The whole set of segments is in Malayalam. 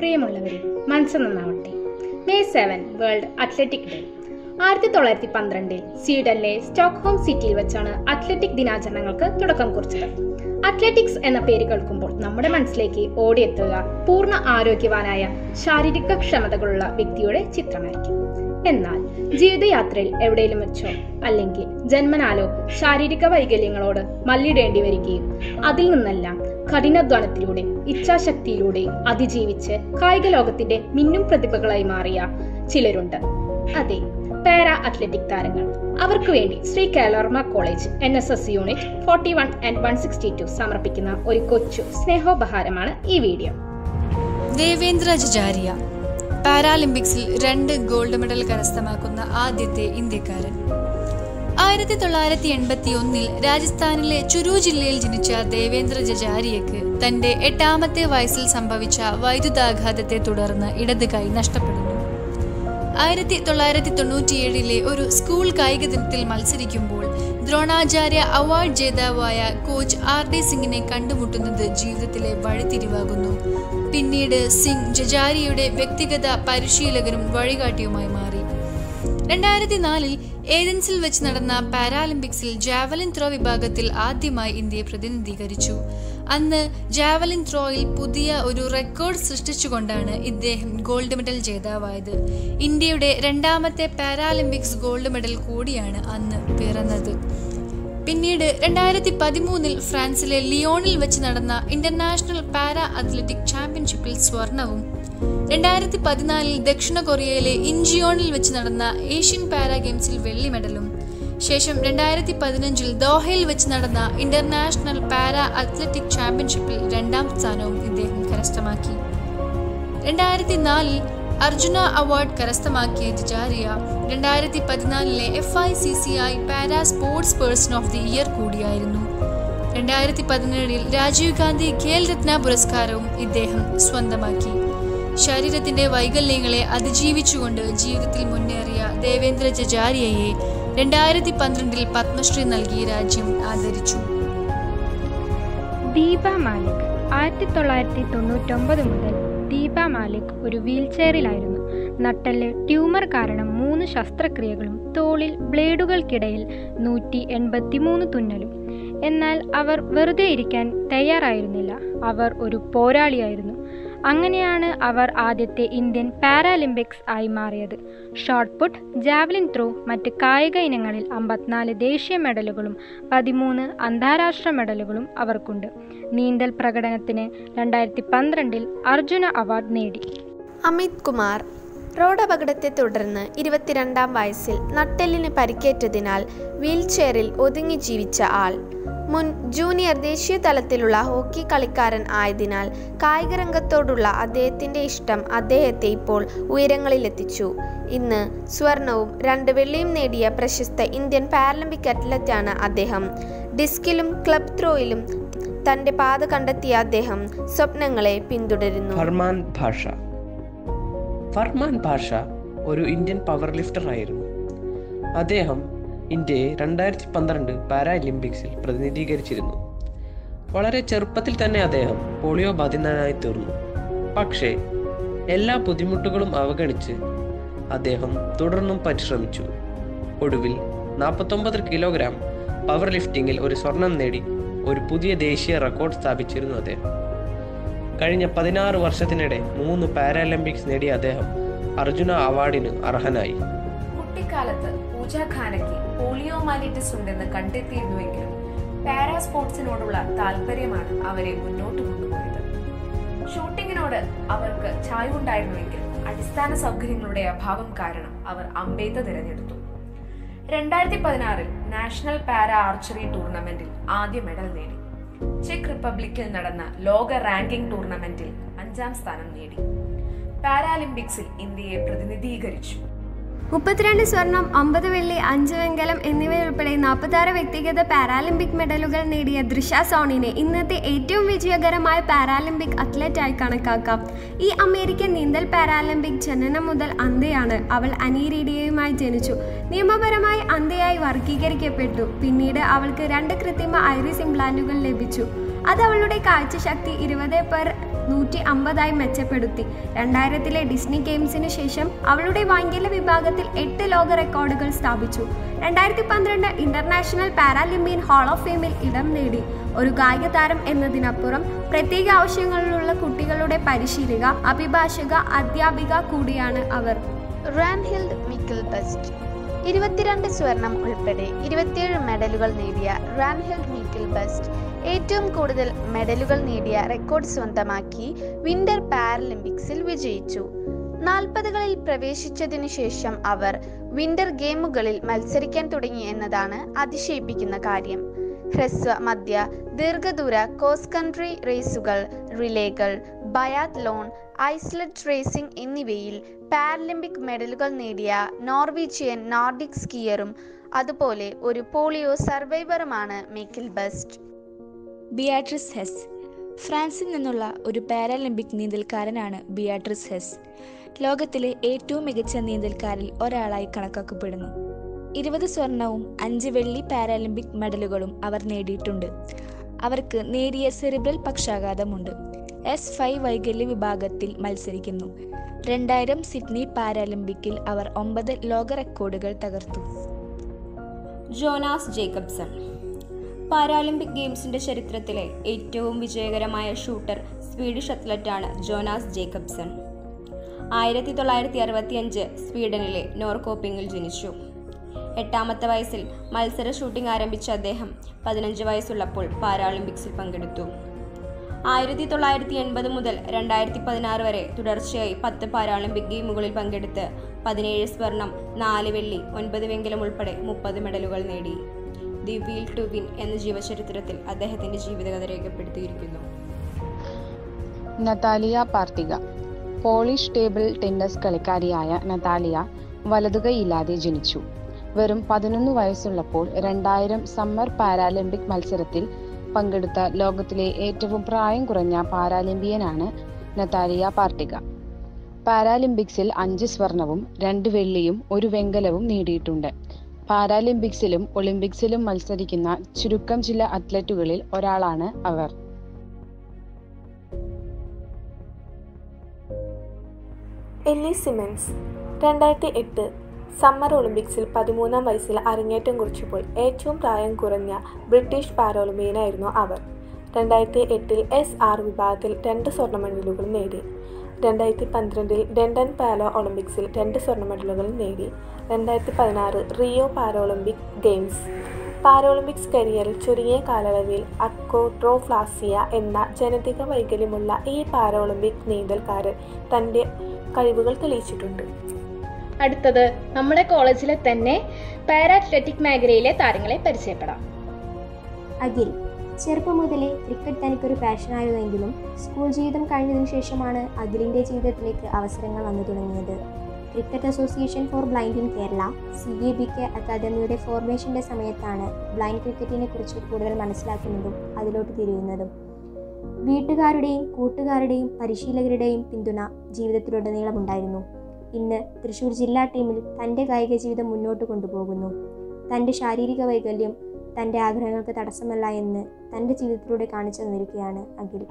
പ്രിയമുള്ളവരെ മനസ്സ് നന്നാവട്ടെ May seven world athletic day ആയിരത്തി തൊള്ളായിരത്തി പന്ത്രണ്ടിൽ സ്വീഡനിലെ സ്റ്റോക്ക്ഹോം സിറ്റിയിൽ വെച്ചാണ് അത്ലറ്റിക് ദിനാചരണങ്ങൾക്ക് തുടക്കം കുറിച്ചത് അത്ലറ്റിക്സ് എന്ന പേര് കേൾക്കുമ്പോൾ നമ്മുടെ മനസ്സിലേക്ക് ഓടിയെത്തുക പൂർണ്ണ ആരോഗ്യവാനായ ശാരീരിക ക്ഷമതകളുള്ള വ്യക്തിയുടെ ചിത്രമായിരിക്കും എന്നാൽ ജീവിതയാത്രയിൽ എവിടെയും വെച്ചോ അല്ലെങ്കിൽ ജന്മനാലോ ശാരീരിക വൈകല്യങ്ങളോട് മല്ലിടേണ്ടി വരികയും അതിൽ നിന്നെല്ലാം കഠിനാധ്വാനത്തിലൂടെ ഇച്ഛാശക്തിയിലൂടെ അതിജീവിച്ച് കായിക ലോകത്തിന്റെ മിന്നും പ്രതിഭകളായി മാറിയ ചിലരുണ്ട് അതെ പാരാ അത്ലറ്റിക് താരങ്ങൾ അവർക്ക് വേണ്ടി ശ്രീ കേലോർമ college N S S unit forty one and one sixty two സമർപ്പിക്കുന്ന ഒരു കൊച്ചു സ്നേഹോപഹാരമാണ് ഈ വീഡിയോ ദേവേന്ദ്ര ജജാരിയ പാരാലിമ്പിക്സിൽ രണ്ട് ഗോൾഡ് മെഡൽ കരസ്ഥമാക്കുന്ന ആദ്യത്തെ ഇന്ത്യക്കാരൻ ആയിരത്തി തൊള്ളായിരത്തി എൺപത്തി ഒന്നിൽ രാജസ്ഥാനിലെ ചുരു ജില്ലയിൽ ജനിച്ച ദേവേന്ദ്ര ജജാരിയക്ക് തന്റെ എട്ടാമത്തെ വയസ്സിൽ സംഭവിച്ച വൈദ്യുതാഘാതത്തെ തുടർന്ന് ഇടത് കൈ നഷ്ടപ്പെടുന്നു ആയിരത്തി തൊള്ളായിരത്തി തൊണ്ണൂറ്റിയേഴിലെ ഒരു സ്കൂൾ കായിക ദിനത്തിൽ മത്സരിക്കുമ്പോൾ ദ്രോണാചാര്യ അവാർഡ് ജേതാവായ കോച്ച് ആർ ഡി സിംഗിനെ കണ്ടുമുട്ടുന്നത് ജീവിതത്തിലെ വഴിത്തിരിവാകുന്നു പിന്നീട് സിംഗ് ജജാരിയുടെ വ്യക്തിഗത പരിശീലകനും വഴികാട്ടിയുമായി മാറി രണ്ടായിരത്തി നാലിൽ ഏതൻസിൽ വെച്ച് നടന്ന പാരാലിമ്പിക്സിൽ ജാവലിൻ ത്രോ വിഭാഗത്തിൽ ആദ്യമായി ഇന്ത്യയെ പ്രതിനിധീകരിച്ചു അന്ന് ജാവലിൻ ത്രോയിൽ പുതിയ ഒരു റെക്കോർഡ് സൃഷ്ടിച്ചുകൊണ്ടാണ് ഇദ്ദേഹം ഗോൾഡ് മെഡൽ ജേതാവായത് ഇന്ത്യയുടെ രണ്ടാമത്തെ പാരാലിമ്പിക്സ് ഗോൾഡ് മെഡൽ കൂടിയാണ് അന്ന് പിറന്നത് പിന്നീട് രണ്ടായിരത്തി പതിമൂന്നിൽ ഫ്രാൻസിലെ ലിയോണിൽ വെച്ച് നടന്ന ഇന്റർനാഷണൽ പാരാ അത്ലറ്റിക് ചാമ്പ്യൻഷിപ്പിൽ സ്വർണവും രണ്ടായിരത്തി പതിനാലിൽ ദക്ഷിണ കൊറിയയിലെ ഇഞ്ചിയോണിൽ വെച്ച് നടന്ന ഏഷ്യൻ പാരാ ഗെയിംസിൽ വെള്ളി മെഡലും ശേഷം രണ്ടായിരത്തി പതിനഞ്ചിൽ ദോഹയിൽ വെച്ച് നടന്ന ഇന്റർനാഷണൽ പാരാ അത്ലറ്റിക് ചാമ്പ്യൻഷിപ്പിൽ രണ്ടാം സ്ഥാനവും ഇദ്ദേഹം കരസ്ഥമാക്കി രണ്ടായിരത്തി നാലിൽ അർജുന അവാർഡ് കരസ്ഥമാക്കിയ ജജാരിയ രണ്ടായിരത്തി പതിനാലിലെ F I C C I para sports person of the year കൂടിയായിരുന്നു രണ്ടായിരത്തി പതിനേഴിൽ രാജീവ് ഗാന്ധി ഖേൽ രത്ന പുരസ്കാരവും ഇദ്ദേഹം സ്വന്തമാക്കി ശരീരത്തിന്റെ വൈകല്യങ്ങളെ അതിജീവിച്ചുകൊണ്ട് ജീവിതത്തിൽ മുന്നേറിയ ദേവേന്ദ്ര ജജാരിയയെ രണ്ടായിരത്തി പന്ത്രണ്ടിൽ പത്മശ്രീ നൽകി രാജ്യം ആദരിച്ചു ദീപ മാലിക് ആയിരത്തി തൊള്ളായിരത്തി തൊണ്ണൂറ്റൊമ്പത് മുതൽ ദീപ മാലിക് ഒരു വീൽചെയറിലായിരുന്നു നട്ടല് ട്യൂമർ കാരണം മൂന്ന് ശസ്ത്രക്രിയകളും തോളിൽ ബ്ലേഡുകൾക്കിടയിൽ നൂറ്റി എൺപത്തിമൂന്ന് തുന്നലും എന്നാൽ അവർ വെറുതെ ഇരിക്കാൻ തയ്യാറായിരുന്നില്ല അവർ ഒരു പോരാളിയായിരുന്നു അങ്ങനെയാണ് അവർ ആദ്യത്തെ ഇന്ത്യൻ പാരാലിമ്പിക്സ് ആയി മാറിയത് ഷോട്ട് പുട്ട് ജാവലിൻ ത്രോ മറ്റ് കായിക ഇനങ്ങളിൽ അമ്പത്തിനാല് ദേശീയ മെഡലുകളും പതിമൂന്ന് അന്താരാഷ്ട്ര മെഡലുകളും അവർക്കുണ്ട് നീന്തൽ പ്രകടനത്തിന് രണ്ടായിരത്തി പന്ത്രണ്ടിൽ അർജുന അവാർഡ് നേടി അമിത് കുമാർ റോഡ് അപകടത്തെ തുടർന്ന് ഇരുപത്തിരണ്ടാം വയസ്സിൽ നട്ടെല്ലിന് പരിക്കേറ്റതിനാൽ വീൽചെയറിൽ ഒതുങ്ങി ജീവിച്ച ആൾ മുൻ ജൂനിയർ ദേശീയ തലത്തിലുള്ള ഹോക്കി കളിക്കാരൻ ആയതിനാൽ കായിക രംഗത്തോടുള്ള അദ്ദേഹത്തിൻ്റെ ഇഷ്ടം അദ്ദേഹത്തെ ഇപ്പോൾ ഉയരങ്ങളിലെത്തിച്ചു ഇന്ന് സ്വർണവും രണ്ട് വെള്ളിയും നേടിയ പ്രശസ്ത ഇന്ത്യൻ പാരലമ്പിക് അത്ലറ്റാണ് അദ്ദേഹം ഡിസ്കിലും ക്ലബ് ത്രോയിലും തൻ്റെ പാത കണ്ടെത്തിയ അദ്ദേഹം സ്വപ്നങ്ങളെ പിന്തുടരുന്നു ഫർമാൻ ഭാഷ ഫർമാൻ ഭാഷ ഒരു ഇന്ത്യൻ പവർ ലിഫ്റ്റർ ആയിരുന്നു അദ്ദേഹം ഇന്ത്യയെ രണ്ടായിരത്തി പന്ത്രണ്ട് പാരാലിമ്പിക്സിൽ പ്രതിനിധീകരിച്ചിരുന്നു വളരെ ചെറുപ്പത്തിൽ തന്നെ അദ്ദേഹം പോളിയോ ബാധിതനായി തീർന്നു പക്ഷേ എല്ലാ ബുദ്ധിമുട്ടുകളും അവഗണിച്ച് അദ്ദേഹം തുടർന്നും പരിശ്രമിച്ചു ഒടുവിൽ നാൽപ്പത്തൊമ്പത് കിലോഗ്രാം പവർ ലിഫ്റ്റിംഗിൽ ഒരു സ്വർണം നേടി ഒരു പുതിയ ദേശീയ റെക്കോർഡ് സ്ഥാപിച്ചിരുന്നു അദ്ദേഹം കഴിഞ്ഞ പതിനാറ് വർഷത്തിനിടെ മൂന്ന് പാരാലിമ്പിക്സ് നേടിയ അദ്ദേഹം അർജുന അവാർഡിന് അർഹനായി കുട്ടിക്കാലത്ത് പൂജ ഖാനയ്ക്ക് പോളിയോമാലിറ്റിസ് ഉണ്ടെന്ന് കണ്ടെത്തിയിരുന്നുവെങ്കിലും പാരാ സ്പോർട്സിനോടുള്ള താല്പര്യമാണ് അവരെ മുന്നോട്ട് കൊണ്ടുപോയത് ഷൂട്ടിങ്ങിനോട് അവർക്ക് ചായ്വുണ്ടായിരുന്നുവെങ്കിൽ അടിസ്ഥാന സൗകര്യങ്ങളുടെ അഭാവം കാരണം അവർ അമ്പെയ്ത്ത് തിരഞ്ഞെടുത്തു രണ്ടായിരത്തി പതിനാറിൽ നാഷണൽ പാരാ ആർച്ചറി ടൂർണമെന്റിൽ ആദ്യ മെഡൽ നേടി ചെക്ക് റിപ്പബ്ലിക്കിൽ നടന്ന ലോക റാങ്കിംഗ് ടൂർണമെന്റിൽ അഞ്ചാം സ്ഥാനം നേടി പാരാലിമ്പിക്സിൽ ഇന്ത്യയെ പ്രതിനിധീകരിച്ചു മുപ്പത്തിരണ്ട് സ്വർണം അമ്പത് വെള്ളി അഞ്ച് വെങ്കലം എന്നിവയുൾപ്പെടെ നാൽപ്പത്താറ് വ്യക്തിഗത പാരാലിമ്പിക് മെഡലുകൾ നേടിയ ദൃശ സോണിനെ ഇന്നത്തെ ഏറ്റവും വിജയകരമായ പാരാലിമ്പിക് അത്ലറ്റായി കണക്കാക്കാം ഈ അമേരിക്കൻ നീന്തൽ പാരാലിമ്പിക് ജനനം മുതൽ അന്ധയാണ് അവൾ അനീരീഡിയയുമായി ജനിച്ചു നിയമപരമായി അന്ധയായി വർഗീകരിക്കപ്പെട്ടു പിന്നീട് അവൾക്ക് രണ്ട് കൃത്രിമ ഐറിസ് ഇംപ്ലാന്റുകൾ ലഭിച്ചു അത് അവളുടെ കാഴ്ചശക്തി ഇരുപത് പെർ നൂറ്റി നൂറ്റി അമ്പതായി മെച്ചപ്പെടുത്തി രണ്ടായിരത്തിലെ ഡിസ്നി ഗെയിംസിന് ശേഷം അവളുടെ വാങ്കല വിഭാഗത്തിൽ എട്ട് ലോക റെക്കോർഡുകൾ സ്ഥാപിച്ചു രണ്ടായിരത്തി പന്ത്രണ്ട് ഇന്റർനാഷണൽ പാരാലിമ്പിയൻ ഹാൾ ഓഫ് ഫെയിമിൽ ഇടം നേടി ഒരു കായിക താരം എന്നതിനപ്പുറം പ്രത്യേക ആവശ്യങ്ങളിലുള്ള കുട്ടികളുടെ പരിശീലക അഭിഭാഷക അധ്യാപിക കൂടിയാണ് അവർ റാൻഹിൽഡ് മിക്കിൽ ബെസ്റ്റ് ഇരുപത്തിരണ്ട് സ്വർണം ഉൾപ്പെടെ ഇരുപത്തിയേഴ് മെഡലുകൾ നേടിയ റാൻഹിൽഡ് മിക്കിൽ ബെസ്റ്റ് ഏറ്റവും കൂടുതൽ മെഡലുകൾ നേടിയ റെക്കോർഡ് സ്വന്തമാക്കി വിന്റർ പാരലിമ്പിക്സിൽ വിജയിച്ചു നാൽപ്പതുകളിൽ പ്രവേശിച്ചതിനു ശേഷം അവർ വിന്റർ ഗെയിമുകളിൽ മത്സരിക്കാൻ തുടങ്ങി എന്നതാണ് അതിശയിപ്പിക്കുന്ന കാര്യം ഹ്രസ്വ മധ്യ ദീർഘദൂര കോസ് കൺട്രി റേസുകൾ റിലേകൾ ബയാത്ലോൺ ഐസ്ലറ്റ് റേസിംഗ് എന്നിവയിൽ പാരലിമ്പിക് മെഡലുകൾ നേടിയ നോർവീജിയൻ നോർഡിക് സ്കിയറും അതുപോലെ ഒരു പോളിയോ സർവൈവറുമാണ് മിക്കിൽ ബെസ്റ്റ് ബിയാട്രിസ് ഹെസ് ഫ്രാൻസിൽ നിന്നുള്ള ഒരു പാരാലിമ്പിക് നീന്തൽക്കാരനാണ് ബിയാട്രിസ് ഹെസ് ലോകത്തിലെ ഏറ്റവും മികച്ച നീന്തൽക്കാരിൽ ഒരാളായി കണക്കാക്കപ്പെടുന്നു ഇരുപത് സ്വർണവും അഞ്ച് വെള്ളി പാരാലിമ്പിക് മെഡലുകളും അവർ നേടിയിട്ടുണ്ട് അവർക്ക് നേരിയ സെറിബ്രൽ പക്ഷാഘാതമുണ്ട് എസ് ഫൈവ് വൈകല്യ വിഭാഗത്തിൽ മത്സരിക്കുന്നു രണ്ടായിരം സിഡ്നി പാരാലിമ്പിക്കിൽ അവർ ഒമ്പത് ലോക റെക്കോർഡുകൾ തകർത്തു ജോനാസ് ജേക്കബ്സൺ പാരാലിമ്പിക് ഗെയിംസിന്റെ ചരിത്രത്തിലെ ഏറ്റവും വിജയകരമായ ഷൂട്ടർ സ്വീഡിഷ് അത്ലറ്റാണ് ജോനാസ് ജേക്കബ്സൺ ആയിരത്തി തൊള്ളായിരത്തി അറുപത്തിയഞ്ച് സ്വീഡനിലെ നോർകോപ്പിംഗിൽ ജനിച്ചു എട്ടാമത്തെ വയസ്സിൽ മത്സര ഷൂട്ടിംഗ് ആരംഭിച്ച അദ്ദേഹം പതിനഞ്ച് വയസ്സുള്ളപ്പോൾ പാരാളിമ്പിക്സിൽ പങ്കെടുത്തു ആയിരത്തി തൊള്ളായിരത്തി എൺപത് മുതൽ രണ്ടായിരത്തി പതിനാറ് വരെ തുടർച്ചയായി പത്ത് പാരാളിമ്പിക് ഗെയിമുകളിൽ പങ്കെടുത്ത് പതിനേഴ് സ്വർണം നാല് വെള്ളി ഒൻപത് വെങ്കലം ഉൾപ്പെടെ മുപ്പത് മെഡലുകൾ നേടി ദി വീൽ ടു വിൻ എന്ന ജീവചരിത്രത്തിൽ അദ്ദേഹത്തിന്റെ ജീവിതകഥ രേഖപ്പെടുത്തിയിരിക്കുന്നു Natalia Partyka Polish table tennis കളിക്കാരിയായ നതാലിയ വലതുകൈയില്ലാതെ ജനിച്ചു വെറും പതിനൊന്ന് വയസ്സുള്ളപ്പോൾ രണ്ടായിരം സമ്മർ പാരാലിമ്പിക് മത്സരത്തിൽ പങ്കെടുത്ത ലോകത്തിലെ ഏറ്റവും പ്രായം കുറഞ്ഞ പാരാലിമ്പിയനാണ് നതാലിയ പാർട്ടിക പാരാലിമ്പിക്സിൽ അഞ്ച് സ്വർണവും രണ്ട് വെള്ളിയും ഒരു വെങ്കലവും നേടിയിട്ടുണ്ട് പാരാലിമ്പിക്സിലും ഒളിമ്പിക്സിലും മത്സരിക്കുന്ന ചുരുക്കം ചില അത്ലറ്റുകളിൽ ഒരാളാണ് അവർ എല്ലി സിമൻസ് രണ്ടായിരത്തി എട്ട് സമ്മർ ഒളിമ്പിക്സിൽ പതിമൂന്നാം വയസ്സിൽ അരങ്ങേറ്റം കുറിച്ചപ്പോൾ ഏറ്റവും പ്രായം കുറഞ്ഞ ബ്രിട്ടീഷ് പാരോളിമ്പിയനായിരുന്നു അവർ രണ്ടായിരത്തി എട്ടിൽ എസ് ആർ വിഭാഗത്തിൽ രണ്ട് സ്വർണ്ണ മെഡലുകൾ നേടി രണ്ടായിരത്തി പന്ത്രണ്ടിൽ ലണ്ടൻ പാരോ ഒളിമ്പിക്സിൽ രണ്ട് സ്വർണ്ണ മെഡലുകൾ നേടി രണ്ടായിരത്തി പതിനാറ് റിയോ പാരോളിമ്പിക് ഗെയിംസ് പാരോളിമ്പിക്സ് കരിയറിൽ ചുരുങ്ങിയ കാലയളവിൽ അക്കോട്രോഫ്ലാസിയ എന്ന ജനിതക വൈകല്യമുള്ള ഈ പാരോളിമ്പിക് നീന്തൽക്കാരൻ തൻ്റെ കഴിവുകൾ തെളിയിച്ചിട്ടുണ്ട് അടുത്തത് നമ്മുടെ കോളേജിലെ തന്നെ പാരാ അത്ലറ്റിക് മേഖലയിലെ താരങ്ങളെ പരിചയപ്പെടാം അഖിൽ ചെറുപ്പം മുതലേ ക്രിക്കറ്റ് തനിക്കൊരു പാഷനായിരുന്നെങ്കിലും സ്കൂൾ ജീവിതം കഴിഞ്ഞതിനു ശേഷമാണ് അഖിലിൻ്റെ ജീവിതത്തിലേക്ക് അവസരങ്ങൾ വന്നു തുടങ്ങിയത് cricket association for blind in Kerala C A B K അക്കാദമിയുടെ ഫോർമേഷൻ്റെ സമയത്താണ് ബ്ലൈൻഡ് ക്രിക്കറ്റിനെ കുറിച്ച് കൂടുതൽ മനസ്സിലാക്കുന്നതും അതിലോട്ട് തിരിയുന്നതും വീട്ടുകാരുടെയും കൂട്ടുകാരുടെയും പരിശീലകരുടെയും പിന്തുണ ജീവിതത്തിലുടനീളം ഉണ്ടായിരുന്നു ഇന്ന് തൃശൂർ ജില്ലാ ടീമിൽ തൻ്റെ കായിക ജീവിതം മുന്നോട്ട് കൊണ്ടുപോകുന്നു തൻ്റെ ശാരീരിക വൈകല്യം തൻ്റെ ആഗ്രഹങ്ങൾക്ക് തടസ്സമല്ല എന്ന് തൻ്റെ ജീവിതത്തിലൂടെ കാണിച്ചു തന്നിരിക്കുകയാണ് അഖിൽ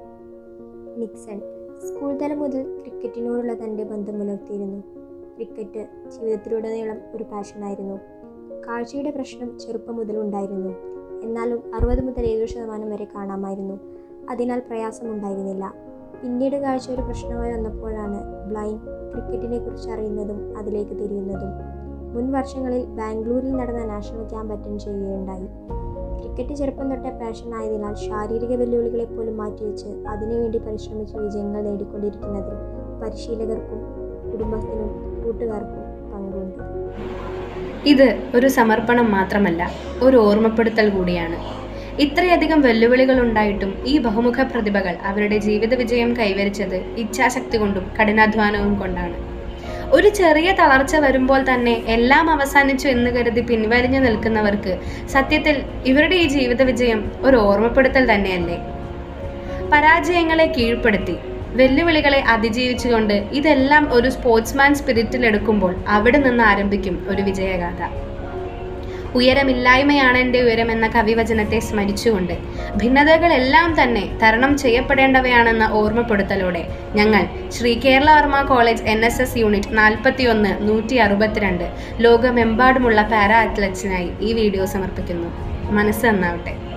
നിക്സൺ സ്കൂൾ തലം മുതൽ ക്രിക്കറ്റിനോടുള്ള തൻ്റെ ബന്ധം പുലർത്തിയിരുന്നു ക്രിക്കറ്റ് ജീവിതത്തിലുടനീളം ഒരു പാഷനായിരുന്നു കാഴ്ചയുടെ പ്രശ്നം ചെറുപ്പം മുതൽ ഉണ്ടായിരുന്നു എന്നാലും അറുപത് മുതൽ ഏഴ് ശതമാനം വരെ കാണാമായിരുന്നു അതിനാൽ പ്രയാസമുണ്ടായിരുന്നില്ല പിന്നീട് കാഴ്ച ഒരു പ്രശ്നമായി വന്നപ്പോഴാണ് ബ്ലൈൻഡ് ക്രിക്കറ്റിനെ കുറിച്ച് അറിയുന്നതും അതിലേക്ക് തിരിയുന്നതും മുൻ വർഷങ്ങളിൽ ബാംഗ്ലൂരിൽ നടന്ന നാഷണൽ ക്യാമ്പ് അറ്റൻഡ് ചെയ്യുകയുണ്ടായി ക്രിക്കറ്റ് ചെറുപ്പം തൊട്ടേ പാഷൻ ആയതിനാൽ ശാരീരിക വെല്ലുവിളികളെ പോലും മാറ്റിവെച്ച് അതിനുവേണ്ടി പരിശ്രമിച്ച് വിജയങ്ങൾ നേടിക്കൊണ്ടിരിക്കുന്നതിൽ പരിശീലകർക്കും കുടുംബത്തിനും കൂട്ടുകാർക്കും പങ്കുണ്ട് ഇത് ഒരു സമർപ്പണം മാത്രമല്ല ഒരു ഓർമ്മപ്പെടുത്തൽ കൂടിയാണ് ഇത്രയധികം വെല്ലുവിളികൾ ഉണ്ടായിട്ടും ഈ ബഹുമുഖ പ്രതിഭകൾ അവരുടെ ജീവിത വിജയം കൈവരിച്ചത് ഇച്ഛാശക്തി കൊണ്ടും കഠിനാധ്വാനവും കൊണ്ടാണ് ഒരു ചെറിയ തളർച്ച വരുമ്പോൾ തന്നെ എല്ലാം അവസാനിച്ചു എന്ന് കരുതി പിൻവലിഞ്ഞു നിൽക്കുന്നവർക്ക് സത്യത്തിൽ ഇവരുടെ ഈ ജീവിത വിജയം ഒരു ഓർമ്മപ്പെടുത്തൽ തന്നെയല്ലേ പരാജയങ്ങളെ കീഴ്പ്പെടുത്തി വെല്ലുവിളികളെ അതിജീവിച്ചുകൊണ്ട് ഇതെല്ലാം ഒരു സ്പോർട്സ്മാൻ സ്പിരിറ്റിൽ എടുക്കുമ്പോൾ അവിടെ നിന്ന് ആരംഭിക്കും ഒരു വിജയഗാഥ ഉയരമില്ലായ്മയാണ് എൻ്റെ ഉയരം എന്ന കവിവചനത്തെ സ്മരിച്ചുകൊണ്ട് ഭിന്നതകളെല്ലാം തന്നെ തരണം ചെയ്യപ്പെടേണ്ടവയാണെന്ന ഓർമ്മപ്പെടുത്തലോടെ ഞങ്ങൾ Shri Keralavarma college N S S unit നാൽപ്പത്തിയൊന്ന് നൂറ്റി അറുപത്തിരണ്ട് ലോകമെമ്പാടുമുള്ള പാരാ അത്ലറ്റ്സിനായി ഈ വീഡിയോ സമർപ്പിക്കുന്നു മനസ്സ് നന്നാവട്ടെ